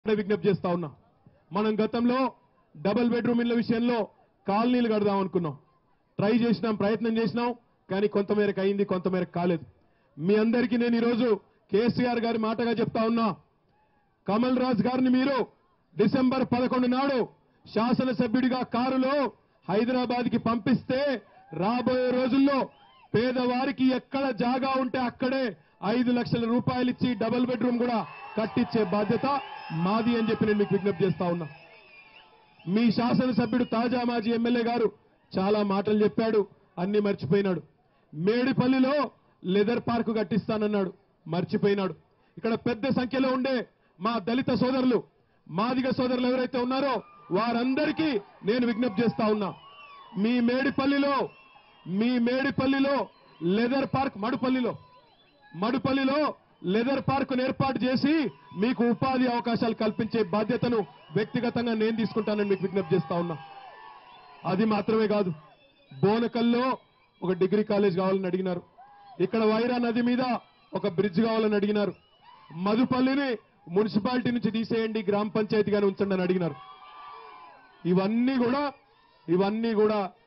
కూడా విజ్ఞప్తి చేస్తా ఉన్నా మనం గతంలో డబుల్ బెడ్రూమ్ ఇళ్ల విషయంలో కాలనీలు కడదాం అనుకున్నాం ట్రై చేసినాం ప్రయత్నం చేసినాం కానీ కొంతమేరకు అయింది కొంతమేరకు కాలేదు మీ అందరికీ నేను ఈరోజు కేసీఆర్ గారి మాటగా చెప్తా ఉన్నా కమల్ రాజ్ గారిని మీరు డిసెంబర్ పదకొండు నాడు శాసనసభ్యుడిగా కారులో హైదరాబాద్ కి పంపిస్తే రాబోయే రోజుల్లో పేదవారికి ఎక్కడ జాగా ఉంటే అక్కడే ఐదు లక్షల రూపాయలు ఇచ్చి డబుల్ బెడ్రూమ్ కూడా కట్టించే బాధ్యత మాది అని చెప్పి నేను మీకు విజ్ఞప్తి చేస్తా ఉన్నా మీ శాసనసభ్యుడు తాజా మాజీ ఎమ్మెల్యే గారు చాలా మాటలు చెప్పాడు అన్ని మర్చిపోయినాడు మేడిపల్లిలో లెదర్ పార్క్ కట్టిస్తానన్నాడు మర్చిపోయినాడు ఇక్కడ పెద్ద సంఖ్యలో ఉండే మా దళిత సోదరులు మాదిగ సోదరులు ఎవరైతే ఉన్నారో వారందరికీ నేను విజ్ఞప్తి చేస్తా ఉన్నా మీ మేడిపల్లిలో మీ మేడిపల్లిలో లెదర్ పార్క్ మడుపల్లిలో మడుపల్లిలో లెదర్ పార్క్ ఏర్పాటు చేసి మీకు ఉపాధి అవకాశాలు కల్పించే బాధ్యతను వ్యక్తిగతంగా నేను తీసుకుంటానని మీకు విజ్ఞప్తి చేస్తా ఉన్నా అది మాత్రమే కాదు బోనకల్లో ఒక డిగ్రీ కాలేజ్ కావాలని అడిగినారు ఇక్కడ వైరా నది మీద ఒక బ్రిడ్జ్ కావాలని అడిగినారు మధుపల్లిని మున్సిపాలిటీ నుంచి తీసేయండి గ్రామ పంచాయతీగానే ఉంచండి అని అడిగినారు ఇవన్నీ కూడా ఇవన్నీ కూడా